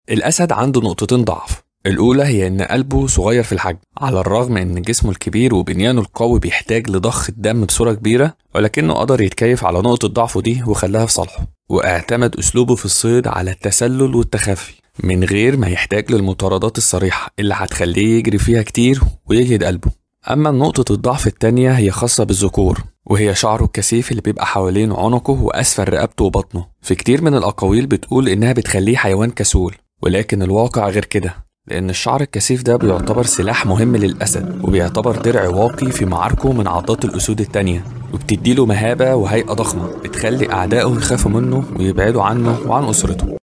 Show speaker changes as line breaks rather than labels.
الأسد عنده نقطتين ضعف الأولى هي إن قلبه صغير في الحجم على الرغم إن جسمه الكبير وبنيانه القوي بيحتاج لضخ الدم بصورة كبيرة ولكنه قدر يتكيف على نقطة ضعفه دي وخلاها في صالحه واعتمد أسلوبه في الصيد على التسلل والتخفي من غير ما يحتاج للمطاردات الصريحة اللي هتخليه يجري فيها كتير ويجهد قلبه أما نقطة الضعف التانية هي خاصة بالذكور وهي شعره الكثيف اللي بيبقى حوالين عنقه وأسفل رقبته وبطنه في كتير من الأقاويل بتقول إنها بتخليه حيوان كسول ولكن الواقع غير كده لأن الشعر الكثيف ده بيعتبر سلاح مهم للأسد وبيعتبر درع واقي في معاركه من عضات الأسود التانية وبتديله مهابة وهيئة ضخمة بتخلي أعدائه يخافوا منه ويبعدوا عنه وعن أسرته